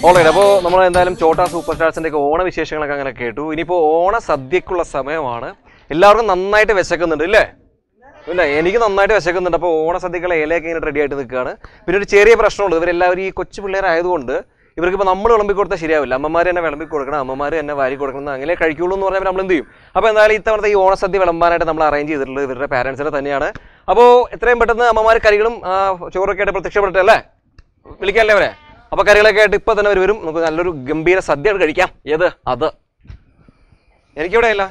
alright അപ്പോൾ നമ്മൾ എന്തായാലും ചോട്ടാ സൂപ്പർ സ്റ്റാർസിന്റെ ഒക്കെ ഓണ വിശേഷങ്ങളൊക്കെ അങ്ങനെ കേട്ടു ഇനിയിപ്പോൾ ഓണ സദ്യക്കുള്ള സമയമാണ് എല്ലാവർക്കും നന്നായിട്ട് വിശക്കുന്നുണ്ട് ഇല്ലേ ഇല്ല എനിക്ക് നന്നായിട്ട് വിശക്കുന്നുണ്ട് അപ്പോൾ ഓണ സദ്യക്കുള്ള ഇലയൊക്കെ ഇങ്ങനെ റെഡി ആയിട്ട് നിൽക്കുകയാണ് പിന്നെ ഒരു ചെറിയ പ്രശ്നമുള്ളൂ ഇവരെല്ലാവരും ഈ കൊച്ചു പിള്ളേരായതുകൊണ്ട് ഇവർക്ക് ഇപ്പോൾ നമ്മൾ വിളമ്പി കൊടുത്താൽ ശരിയാവില്ല അമ്മമാർ തന്നെ വിളമ്പി കൊടുക്കണം അമ്മമാർ തന്നെ വാരി കൊടുക്കണം എന്ന് അങ്ങനെ കഴിക്കുള്ളൂ എന്ന് പറഞ്ഞാൽ നമ്മൾ എന്ത് ചെയ്യും അപ്പോൾ എന്തായാലും ഇത്തവണത്തെ ഈ ഓണസദ്യ വിളമ്പാനായിട്ട് നമ്മൾ അറേഞ്ച് ചെയ്തിട്ടുള്ളത് ഇവരുടെ പാരൻസിനെ തന്നെയാണ് അപ്പോൾ എത്രയും പെട്ടെന്ന് അമ്മമാർ കറികളും ആ, ചോറൊക്കെ ആയിട്ട് പ്രത്യക്ഷപ്പെട്ടെ അല്ലേ വിളിക്കാല്ലേ അവരെ അപ്പോൾ കറികളൊക്കെ ആയിട്ട് ഇപ്പോൾ തന്നെ അവർ വരും നമുക്ക് നല്ലൊരു ഗംഭീര സദ്യ കഴിക്കാം ഏത് അത് എനിക്കിവിടെ ഇല്ല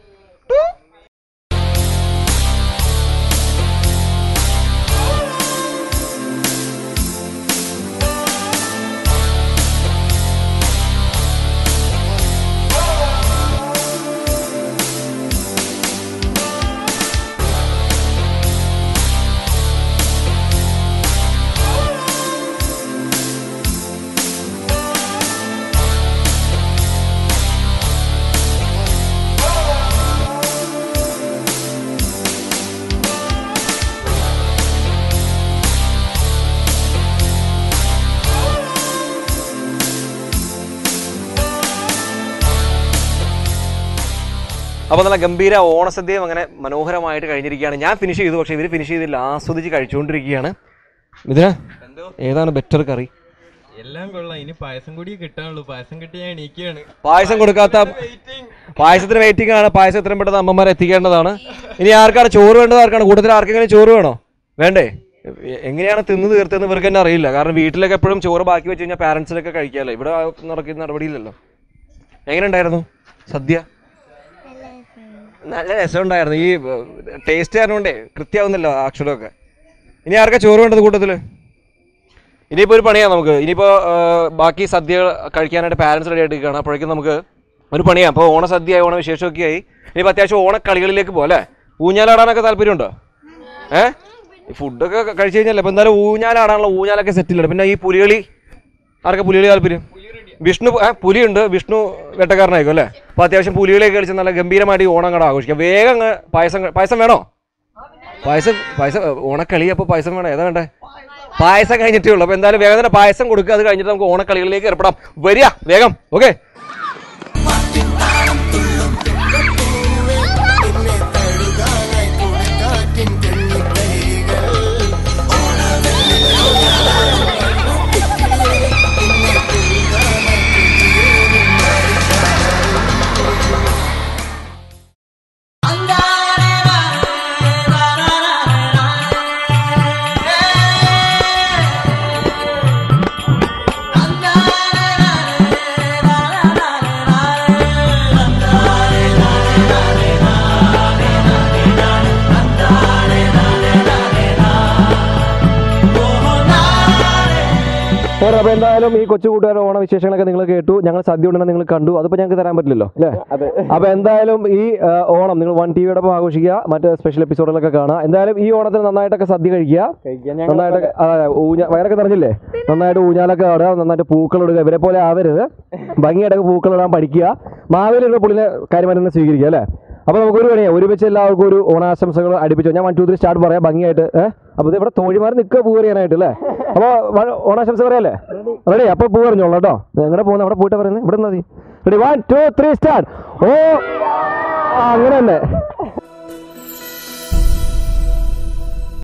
അപ്പോൾ നല്ല ഗംഭീര ഓണസദ്യയും അങ്ങനെ മനോഹരമായിട്ട് കഴിഞ്ഞിരിക്കുകയാണ് ഞാൻ ഫിനിഷ് ചെയ്തു പക്ഷേ ഇവർ ഫിനിഷ് ചെയ്തില്ല ആസ്വദിച്ച് കഴിച്ചുകൊണ്ടിരിക്കുകയാണ് ഇതിന് ഏതാണ് ബെറ്റർ കറി എല്ലാം കൊള്ളാം ഇനി പായസം കൂടി കിട്ടാനുള്ളൂ പായസം കിട്ടി ഞാൻ എണീക്കുകയാണ് പായസം കൊടുക്കാത്ത പായസത്തിന് വെയിറ്റിംഗ് ആണ് പായസം എത്രയും പെട്ടെന്ന് അമ്മമാരെ എത്തിക്കേണ്ടതാണ് ഇനി ആർക്കാണ് ചോറ് വേണ്ടത് ആർക്കാണ് കൂട്ടത്തിൽ ആർക്കെങ്കിലും ചോറ് വേണോ വേണ്ടേ എ- എങ്ങനെയാണ് തിന്ന് തീർത്തെന്ന് ഇവർക്ക് തന്നെ അറിയില്ല കാരണം വീട്ടിലൊക്കെ എപ്പോഴും ചോറ് ബാക്കി വെച്ച് കഴിഞ്ഞാൽ പാരൻസിനൊക്കെ കഴിക്കാമല്ലോ ഇവിടെ ആ നടക്കുന്ന നടപടിയില്ലല്ലോ എങ്ങനെ ഉണ്ടായിരുന്നു സദ്യ നല്ല രസമുണ്ടായിരുന്നു ഈ ടേസ്റ്റ് കാരണമുണ്ടേ കൃത്യമാവുന്നല്ലോ അക്ഷരമൊക്കെ ഇനി ആർക്കാ ചോറ് വേണ്ടത് കൂട്ടത്തിൽ ഇനിയിപ്പോൾ ഒരു പണിയാണ് നമുക്ക് ഇനിയിപ്പോൾ ബാക്കി സദ്യ കഴിക്കാനായിട്ട് പാരൻസ് റെഡി ആയിട്ട് നിൽക്കുകയാണ് അപ്പോഴേക്കും നമുക്ക് ഒരു പണിയാണ് അപ്പോൾ ഓണസദ്യ ഓണ വിശേഷമൊക്കെ ആയി ഇനിയിപ്പോൾ അത്യാവശ്യം ഓണക്കളികളിലേക്ക് പോകാം അല്ലേ ഊഞ്ഞാലാടാനൊക്കെ താല്പര്യമുണ്ടോ ഏ ഈ ഫുഡൊക്കെ കഴിച്ചു കഴിഞ്ഞാൽ ഇപ്പോൾ എന്തായാലും ഊഞ്ഞാലാടാനുള്ള ഊഞ്ഞാലൊക്കെ സെറ്റിലുണ്ട് പിന്നെ ഈ പുലികളി ആർക്കാ പുലികളി താല്പര്യം വിഷ്ണു ഏ പുലിയുണ്ട് വിഷ്ണു വേട്ടക്കാരനായിരിക്കും അല്ലേ അപ്പോൾ അത്യാവശ്യം പുലികളിയൊക്കെ കളിച്ച് നല്ല ഗംഭീരമായിട്ട് ഈ ഓണം കട ആഘോഷിക്കാം വേഗം അങ്ങ് പായസം ക- പായസം വേണോ പായസം പായസം ഓണക്കളി അപ്പോൾ പായസം വേണം ഏതാ വേണ്ടേ പായസം കഴിഞ്ഞിട്ടേ ഉള്ളൂ അപ്പോൾ എന്തായാലും വേഗം തന്നെ പായസം കൊടുക്കുക അത് കഴിഞ്ഞിട്ട് നമുക്ക് ഓണക്കളികളിലേക്ക് ഏർപ്പെടാം വരിക വേഗം ഓക്കെ നിന്നെ തഴുകാനായി കൊടുക്കാറ്റിൻ കണ്ണിക്കൈകൾ ഓക്കെ അപ്പോൾ എന്തായാലും ഈ കൊച്ചു കൂട്ടുകാരുടെ ഓണ വിശേഷങ്ങളൊക്കെ നിങ്ങൾ കേട്ടു ഞങ്ങൾ സദ്യ ഉണ്ടെന്ന് നിങ്ങൾ കണ്ടു അതിപ്പോൾ ഞങ്ങൾക്ക് തരാൻ പറ്റില്ലല്ലോ അല്ലേ അപ്പോൾ എന്തായാലും ഈ ആ, ഓണം നിങ്ങൾ വൺ ടി വിയുടെ ആഘോഷിക്കുക മറ്റ് സ്പെഷ്യൽ എപ്പിസോഡുകളൊക്കെ കാണുക എന്തായാലും ഈ ഓണത്തിന് നന്നായിട്ടൊക്കെ സദ്യ കഴിക്കുക നന്നായിട്ടൊക്കെ ആ, ഊഞ്ഞ വയറൊക്കെ നിറഞ്ഞില്ലേ നന്നായിട്ട് ഊഞ്ഞാലൊക്കെ ആടുക നന്നായിട്ട് പൂക്കൾ ഇടുക ഇവരെ പോലെ ആവരുത് ഭംഗിയായിട്ടൊക്കെ പൂക്കൾ ഇടാൻ പഠിക്കുക മാവേലിയുടെ പുള്ളിനെ കാര്യമായിട്ട് തന്നെ സ്വീകരിക്കുക അല്ലേ അപ്പോൾ നമുക്കൊരു പണിയാ ഒരുമിച്ച് എല്ലാവർക്കും ഒരു ഓണാശംസകൾ അടുപ്പിച്ചു ഞാൻ വൺ ടു ത്രീ സ്റ്റാർട്ട് പറയാം ഭംഗിയായിട്ട് ഏഹ് അപ്പോൾ ഇത് ഇവിടെ തോഴിമാർ നിൽക്കുക പൂ എറിയാനായിട്ട് അല്ലേ അപ്പോൾ ഓണാശംസ പറയാല്ലേ റെഡി അപ്പോൾ പൂ എറിഞ്ഞോളൂ കേട്ടോ എങ്ങനെ പോകുന്നത് അവിടെ പോയിട്ട് പറയുന്നത് ഇവിടെ മതി ready one two three start ഓ ആ, അങ്ങനെ തന്നെ